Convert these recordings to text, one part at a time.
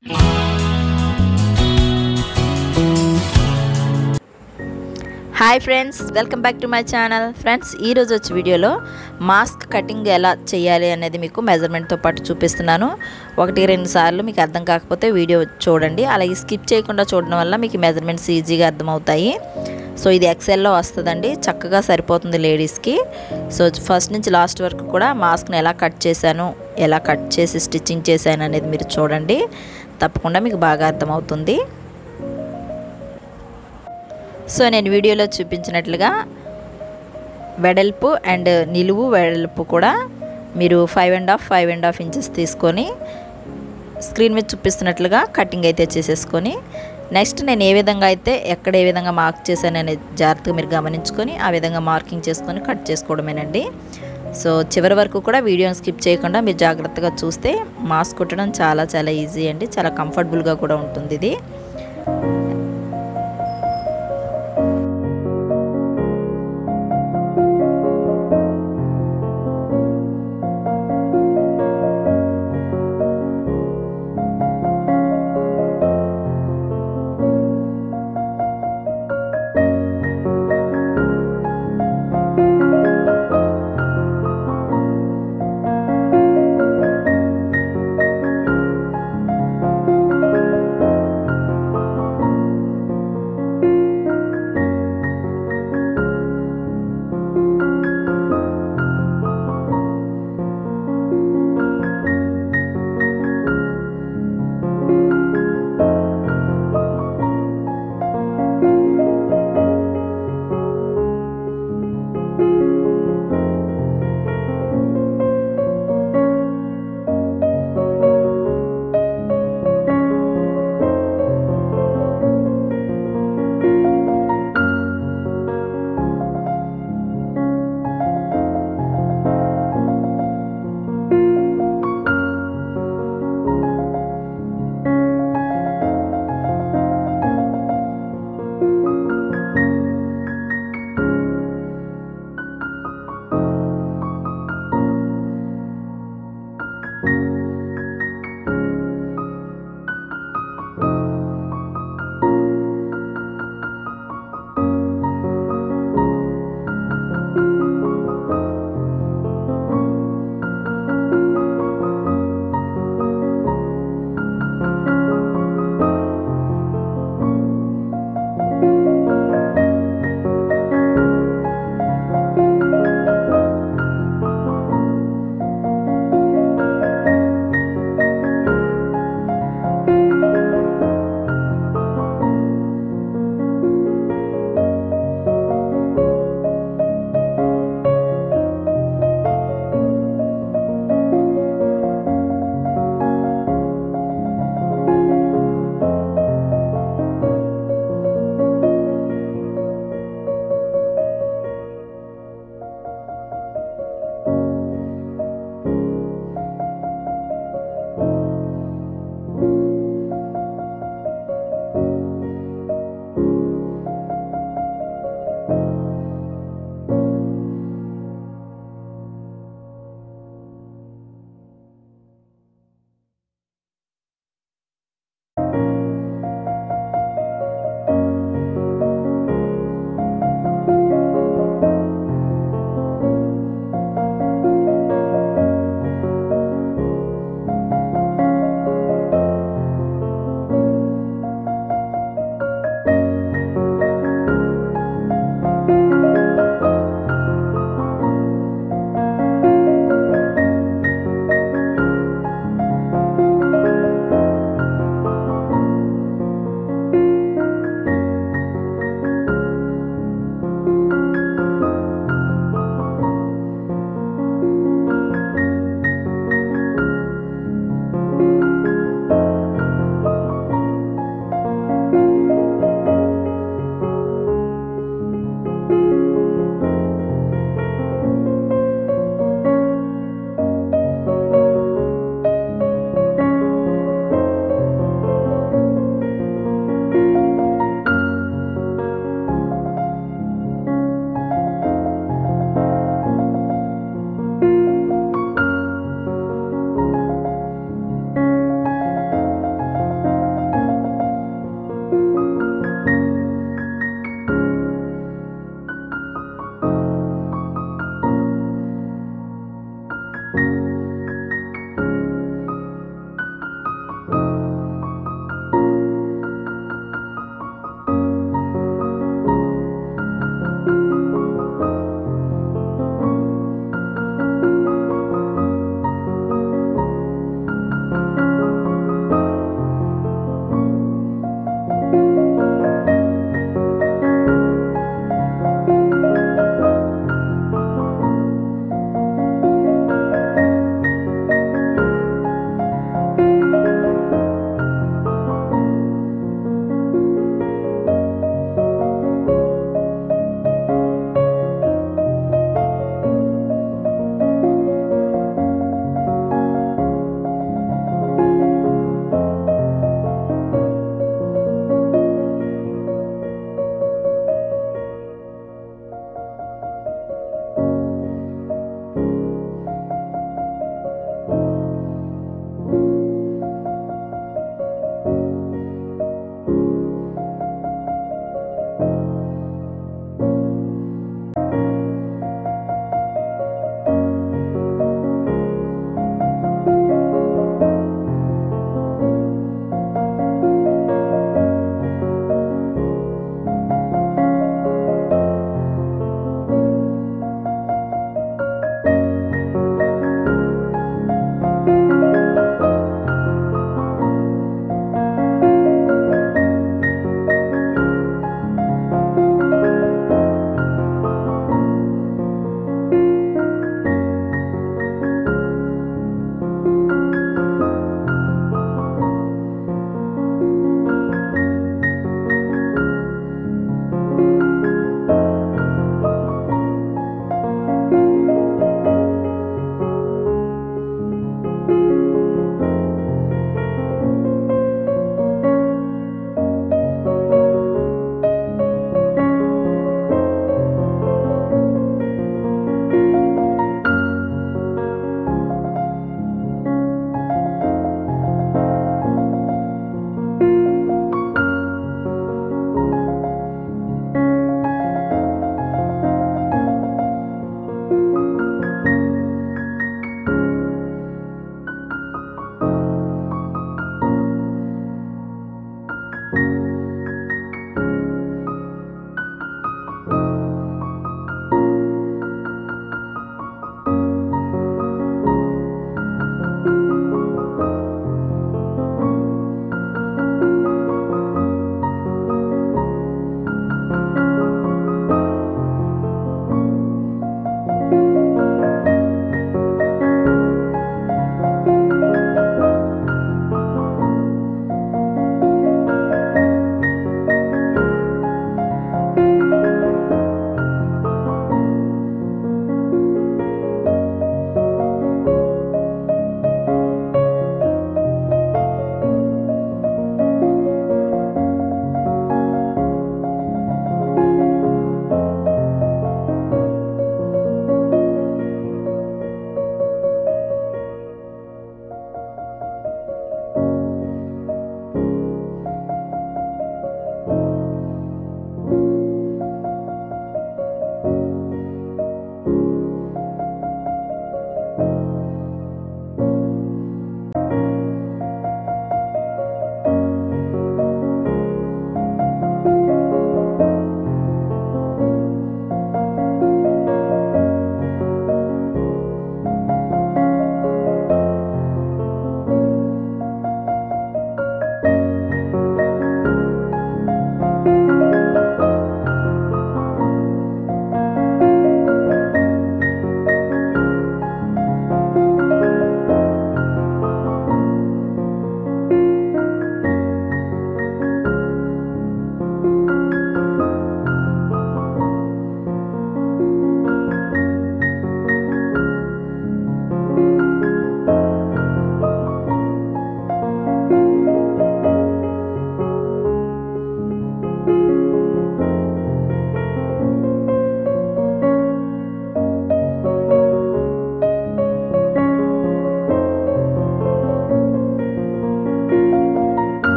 hi friends welcome back to my channel friends ఈరోజు వచ్చే వీడియోలో మాస్క్ కటింగ్ ఎలా చేయాలి అనేది మీకు మెజర్మెంట్తో పాటు చూపిస్తున్నాను ఒకటి రెండు సార్లు మీకు అర్థం కాకపోతే వీడియో చూడండి అలాగే స్కిప్ చేయకుండా చూడడం వల్ల మీకు మెజర్మెంట్స్ ఈజీగా అర్థమవుతాయి సో ఇది ఎక్సెల్లో వస్తుందండి చక్కగా సరిపోతుంది లేడీస్కి సో ఫస్ట్ నుంచి లాస్ట్ వరకు కూడా మాస్క్ని ఎలా కట్ చేశాను ఎలా కట్ చేసి స్టిచ్చింగ్ చేశాను అనేది మీరు చూడండి తప్పకుండా మీకు బాగా అర్థమవుతుంది సో నేను వీడియోలో చూపించినట్లుగా వెడల్పు అండ్ నిలువు వెడల్పు కూడా మీరు five and half five and half inches తీసుకొని స్క్రీన్ మీద చూపిస్తున్నట్లుగా కటింగ్ అయితే చేసేసుకొని నెక్స్ట్ నేను ఏ విధంగా అయితే ఎక్కడ ఏ విధంగా మార్క్ చేశాను అనేది జాగ్రత్తగా మీరు గమనించుకొని ఆ విధంగా మార్కింగ్ చేసుకొని కట్ చేసుకోవడమేనండి సో చివరి వరకు కూడా వీడియోని స్కిప్ చేయకుండా మీరు జాగ్రత్తగా చూస్తే మాస్క్ కుట్టడం చాలా చాలా ఈజీ అండి చాలా కంఫర్టబుల్గా కూడా ఉంటుంది ఇది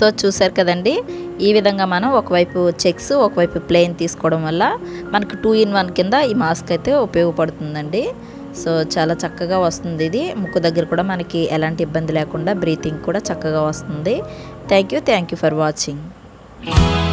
సో చూసారు కదండి ఈ విధంగా మనం ఒకవైపు చెక్స్ ఒకవైపు ప్లెయిన్ తీసుకోవడం వల్ల మనకు టూ ఇన్ వన్ కింద ఈ మాస్క్ అయితే ఉపయోగపడుతుందండి సో చాలా చక్కగా వస్తుంది ఇది ముక్కు దగ్గర కూడా మనకి ఎలాంటి ఇబ్బంది లేకుండా బ్రీతింగ్ కూడా చక్కగా వస్తుంది thank you thank you for watching